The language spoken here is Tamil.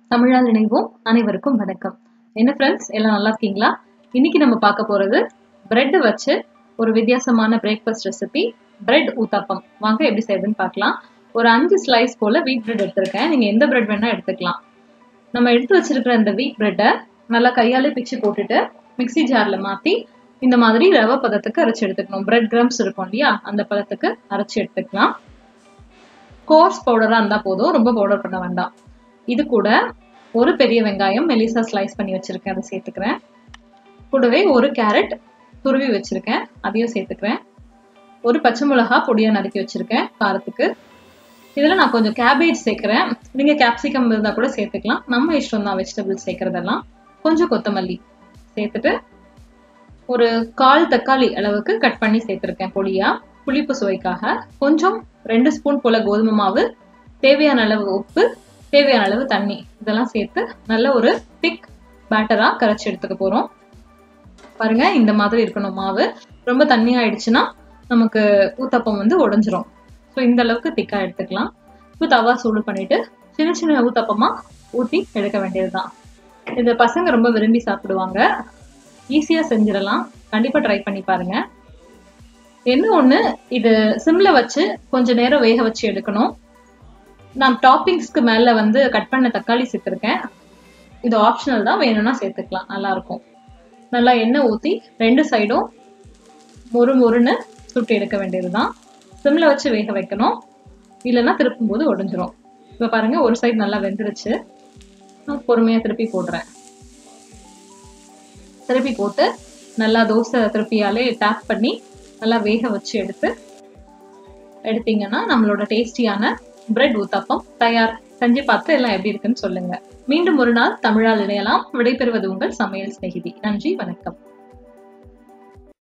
தமிழால் இணைவோம் அனைவருக்கும் வணக்கம் என்ன ஃப்ரெண்ட்ஸ் எல்லாம் நல்லா இருக்கீங்களா இன்னைக்கு நம்ம பார்க்க போறது பிரெட் வச்சு ஒரு வித்தியாசமான பிரேக்ஃபாஸ்ட் ரெசிபி பிரெட் ஊத்தாப்பம் வாங்க எப்படி செய்யுதுன்னு பார்க்கலாம் ஒரு அஞ்சு ஸ்லைஸ் போல வீட் பிரெட் எடுத்திருக்கேன் நீங்க எந்த பிரெட் வேணா எடுத்துக்கலாம் நம்ம எடுத்து வச்சிருக்கிற இந்த வீட் பிரெட்டை நல்லா கையாலே பிச்சு போட்டுட்டு மிக்ஸி ஜார்ல மாத்தி இந்த மாதிரி ரவை பதத்துக்கு அரைச்சு எடுத்துக்கணும் பிரெட் கிரம்ஸ் இருக்கும் இல்லையா அந்த பதத்துக்கு அரைச்சு எடுத்துக்கலாம் கோர்ஸ் பவுடரா இருந்தா போதும் ரொம்ப பவுடர் பண்ண வேண்டாம் இது கூட ஒரு பெரிய வெங்காயம் மெலிசா ஸ்லைஸ் பண்ணி வச்சிருக்கேன் அதை சேர்த்துக்கிறேன் கூடவே ஒரு கேரட் துருவி வச்சிருக்கேன் அதையும் சேர்த்துக்கிறேன் ஒரு பச்சை மிளகா பொடியா நறுக்கி வச்சிருக்கேன் காரத்துக்கு இதுல நான் கொஞ்சம் கேபேஜ் சேர்க்கிறேன் நீங்க கேப்சிகம் இருந்தா கூட சேர்த்துக்கலாம் நம்ம இஷ்டம் தான் வெஜிடபிள்ஸ் சேர்க்கறதெல்லாம் கொஞ்சம் கொத்தமல்லி சேர்த்துட்டு ஒரு கால் தக்காளி அளவுக்கு கட் பண்ணி சேர்த்துருக்கேன் பொடியா புளிப்பு சுவைக்காக கொஞ்சம் ரெண்டு ஸ்பூன் போல கோதுமை மாவு தேவையான அளவு உப்பு தேவையான அளவு தண்ணி இதெல்லாம் சேர்த்து நல்ல ஒரு திக் பேட்டரா கரைச்சி எடுத்துக்க போறோம் பாருங்க இந்த மாதிரி இருக்கணும் மாவு ரொம்ப தண்ணி ஆயிடுச்சுன்னா நமக்கு ஊத்தப்பம் வந்து உடஞ்சிரும் ஸோ இந்த அளவுக்கு திக்கா எடுத்துக்கலாம் இப்போ தவா சூடு பண்ணிட்டு சின்ன சின்ன ஊத்தப்பமா ஊற்றி எடுக்க வேண்டியதுதான் இது பசங்க ரொம்ப விரும்பி சாப்பிடுவாங்க ஈஸியா செஞ்சிடலாம் கண்டிப்பா ட்ரை பண்ணி பாருங்க என்ன ஒண்ணு இது சிம்ல வச்சு கொஞ்ச நேரம் வேக வச்சு எடுக்கணும் நான் டாப்பிங்ஸ்க்கு மேல வந்து கட் பண்ண தக்காளி சேர்த்திருக்கேன் இது ஆப்ஷனல் தான் வேணும்னா சேர்த்துக்கலாம் நல்லா இருக்கும் நல்லா எண்ணெய் ஊத்தி ரெண்டு சைடும் மொறு மொறுன்னு சுட்டு எடுக்க வேண்டியதுதான் சிம்ல வச்சு வேக வைக்கணும் இல்லைன்னா திருப்பும் போது உடஞ்சிரும் இப்ப பாருங்க ஒரு சைடு நல்லா வெந்துருச்சு நான் பொறுமையா திருப்பி போடுறேன் திருப்பி போட்டு நல்லா தோசை திருப்பியாலே டேப் பண்ணி நல்லா வேக வச்சு எடுத்து எடுத்தீங்கன்னா நம்மளோட டேஸ்டியான பிரெட் ஊத்தாப்பம் தயார் செஞ்சு பார்த்து எல்லாம் எப்படி இருக்குன்னு சொல்லுங்க மீண்டும் ஒரு நாள் தமிழால் இணையலாம் விடைபெறுவது உங்கள் சமையல் சிநேகிதி நன்றி வணக்கம்